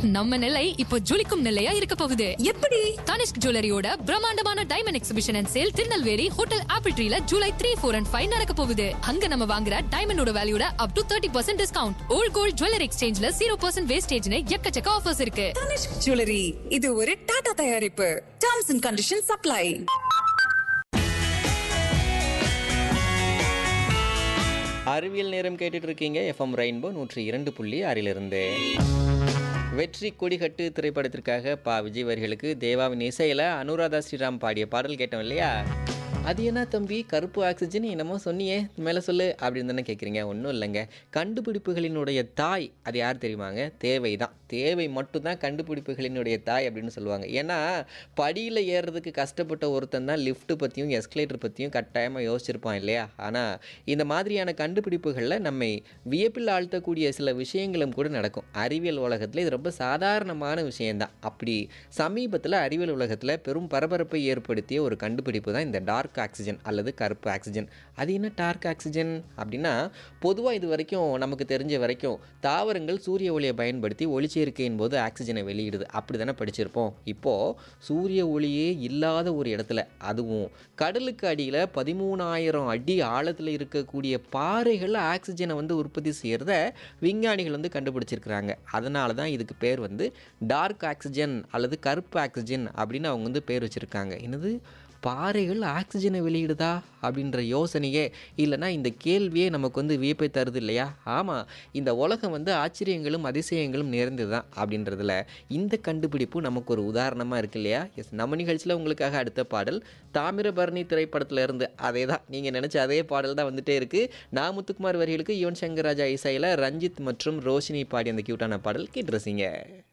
நம்ம நிலை இப்போ ஜொலிக்கும் நிலையா இருக்க போகுது எப்படி தனிஷ்க் ஜுவல்லரியோட பிரம்மாண்டமான diamond exhibition and sale Tirunelveli hotel apple ட்ரீல July three four and five நடக்க போகுது அங்க நம்ம வாங்குற டைமண்டோட வேல்யூட up to thirty percent discount old gold jewellery எக்ஸ்சேஞ்ச்ல ஜீரோ பர்சன்ட் வேஸ்டேஜ்னு எக்கச்சக்க ஆஃபர்ஸ் இருக்கு தனிஷ்க் ஜுவல்லரி இது ஒரு டாடா தயாரிப்பு டர்ம்ஸ் அண்ட் கண்டிஷன் சப்ளை அறிவியல் நேரம் கேட்டுட்டு இருக்கீங்க எஃப்எம் ரெயின்போ நூற்றி இரண்டு புள்ளி ஆறிலிருந்து வெற்றி கொடிகட்டு திரைப்படத்திற்காக பா விஜய் வரிகளுக்கு தேவாவின் இசையில் அனுராதா ஸ்ரீராம் பாடிய பாடல் கேட்டோம் இல்லையா அது என்ன தம்பி கருப்பு ஆக்சிஜன் என்னமோ சொன்னியே மேலே சொல்லு அப்படின்னு தானே கேட்குறீங்க ஒன்றும் இல்லைங்க கண்டுபிடிப்புகளினுடைய தாய் அது யார் தெரியுமாங்க தேவை தான் தேவை மட்டும்தான் கண்டுபிடிப்புகளினுடைய தாய் அப்படின்னு சொல்லுவாங்க ஏன்னா படியில் ஏறுறதுக்கு கஷ்டப்பட்ட ஒருத்தன் தான் லிஃப்ட் பற்றியும் எஸ்கலேட்டர் பற்றியும் கட்டாயமாக யோசிச்சிருப்பான் இல்லையா ஆனால் இந்த மாதிரியான கண்டுபிடிப்புகளில் நம்மை வியப்பில் ஆழ்த்தக்கூடிய சில விஷயங்களும் கூட நடக்கும் அறிவியல் உலகத்தில் இது ரொம்ப சாதாரணமான விஷயம்தான் அப்படி சமீபத்தில் அறிவியல் உலகத்தில் பெரும் பரபரப்பை ஏற்படுத்திய ஒரு கண்டுபிடிப்பு தான் இந்த டார்க் ஆக்சிஜன் அல்லது கருப்பு ஆக்சிஜன் அது என்ன டார்க் ஆக்சிஜன் அப்படின்னா பொதுவாக இது வரைக்கும் நமக்கு தெரிஞ்ச வரைக்கும் தாவரங்கள் சூரிய ஒளியை பயன்படுத்தி ஒளிச்சேர்க்கையின் போது ஆக்சிஜனை வெளியிடுது அப்படி தானே படிச்சிருப்போம் இப்போது சூரிய ஒளியே இல்லாத ஒரு இடத்துல அதுவும் கடலுக்கு அடியில் பதிமூணாயிரம் அடி ஆழத்தில் இருக்கக்கூடிய பாறைகள் ஆக்சிஜனை வந்து உற்பத்தி செய்கிறத விஞ்ஞானிகள் வந்து கண்டுபிடிச்சிருக்கிறாங்க அதனால தான் இதுக்கு பேர் வந்து டார்க் ஆக்சிஜன் அல்லது கருப்பு ஆக்சிஜன் அப்படின்னு அவங்க வந்து பேர் வச்சுருக்காங்க என்னது பாறைகள் ஆக்சிஜனை வெளியிடுதா அப்படின்ற யோசனையே இல்லைன்னா இந்த கேள்வியே நமக்கு வந்து வியப்பை தருது இல்லையா ஆமாம் இந்த உலகம் வந்து ஆச்சரியங்களும் அதிசயங்களும் நிறைந்தது தான் அப்படின்றதுல இந்த கண்டுபிடிப்பு நமக்கு ஒரு உதாரணமாக இருக்கு இல்லையா எஸ் நம்ம நிகழ்ச்சியில் உங்களுக்காக அடுத்த பாடல் தாமிரபரணி திரைப்படத்துல இருந்து அதே தான் நீங்கள் நினச்ச அதே பாடல் தான் வந்துட்டே இருக்குது நான் முத்துக்குமார் வரிகளுக்கு யுவன் சங்கர் ராஜா இசையில் ரஞ்சித் மற்றும் ரோஷினி பாடி அந்த கியூட்டான பாடல் கேட்டு ரசிங்க